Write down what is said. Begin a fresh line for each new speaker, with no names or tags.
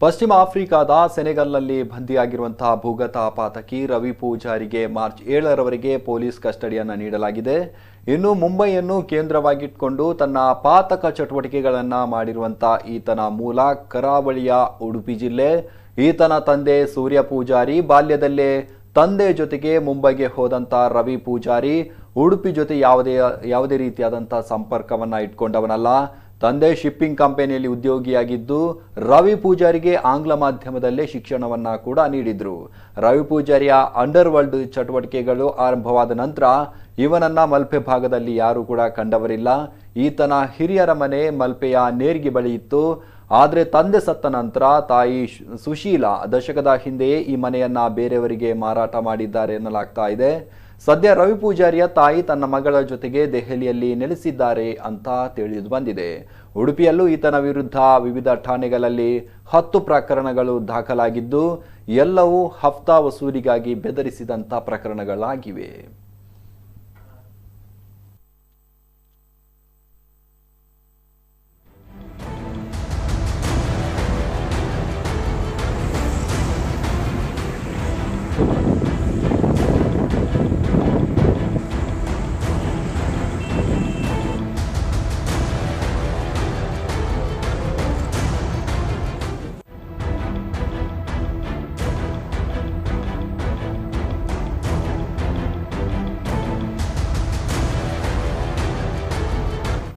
ಪಶ್ಚಿಮ ಆಫ್ರಿಕಾದ ಸೆನೆಗಲ್ನಲ್ಲಿ ಬಂದಿಯಾಗಿರುವಂತಹ ಭೂಗತ ಪಾತಕಿ ರವಿ ಪೂಜಾರಿಗೆ ಮಾರ್ಚ್ ಏಳರವರೆಗೆ ಪೊಲೀಸ್ ಕಸ್ಟಡಿಯನ್ನು ನೀಡಲಾಗಿದೆ ಇನ್ನು ಮುಂಬೈಯನ್ನು ಕೇಂದ್ರವಾಗಿಟ್ಕೊಂಡು ತನ್ನ ಪಾತಕ ಚಟುವಟಿಕೆಗಳನ್ನು ಮಾಡಿರುವಂತಹ ಈತನ ಮೂಲ ಕರಾವಳಿಯ ಉಡುಪಿ ಜಿಲ್ಲೆ ಈತನ ತಂದೆ ಸೂರ್ಯ ಪೂಜಾರಿ ಬಾಲ್ಯದಲ್ಲೇ ತಂದೆ ಜೊತೆಗೆ ಮುಂಬೈಗೆ ಹೋದಂಥ ರವಿ ಪೂಜಾರಿ ಉಡುಪಿ ಜೊತೆ ಯಾವುದೇ ಯಾವುದೇ ರೀತಿಯಾದಂಥ ಸಂಪರ್ಕವನ್ನು ಇಟ್ಕೊಂಡವನಲ್ಲ ತಂದೆ ಶಿಪ್ಪಿಂಗ್ ಕಂಪನಿಯಲ್ಲಿ ಉದ್ಯೋಗಿಯಾಗಿದ್ದು ರವಿ ಪೂಜಾರಿಗೆ ಆಂಗ್ಲ ಮಾಧ್ಯಮದಲ್ಲೇ ಶಿಕ್ಷಣವನ್ನ ಕೂಡ ನೀಡಿದ್ರು ರವಿ ಪೂಜಾರಿಯ ಅಂಡರ್ ವರ್ಲ್ಡ್ ಚಟುವಟಿಕೆಗಳು ಆರಂಭವಾದ ನಂತರ ಇವನನ್ನ ಮಲ್ಪೆ ಭಾಗದಲ್ಲಿ ಯಾರು ಕೂಡ ಕಂಡವರಿಲ್ಲ ಈತನ ಹಿರಿಯರ ಮನೆ ಮಲ್ಪೆಯ ನೇರ್ಗಿ ಬಳಿ ಇತ್ತು ಆದರೆ ತಂದೆ ಸತ್ತ ನಂತರ ತಾಯಿ ಶ್- ಸುಶೀಲ ದಶಕದ ಹಿಂದೆಯೇ ಈ ಮನೆಯನ್ನ ಬೇರೆಯವರಿಗೆ ಮಾರಾಟ ಮಾಡಿದ್ದಾರೆ ಎನ್ನಲಾಗ್ತಾ ಇದೆ ಸದ್ಯ ರವಿ ಪೂಜಾರಿಯ ತಾಯಿ ತನ್ನ ಮಗಳ ಜೊತೆಗೆ ದೆಹಲಿಯಲ್ಲಿ ನೆಲೆಸಿದ್ದಾರೆ ಅಂತ ತಿಳಿದು ಬಂದಿದೆ ಉಡುಪಿಯಲ್ಲೂ ಈತನ ವಿರುದ್ಧ ವಿವಿಧ ಠಾಣೆಗಳಲ್ಲಿ ಹತ್ತು ಪ್ರಕರಣಗಳು ದಾಖಲಾಗಿದ್ದು ಎಲ್ಲವೂ ಹಫ್ತಾ ವಸೂಲಿಗಾಗಿ ಬೆದರಿಸಿದಂಥ ಪ್ರಕರಣಗಳಾಗಿವೆ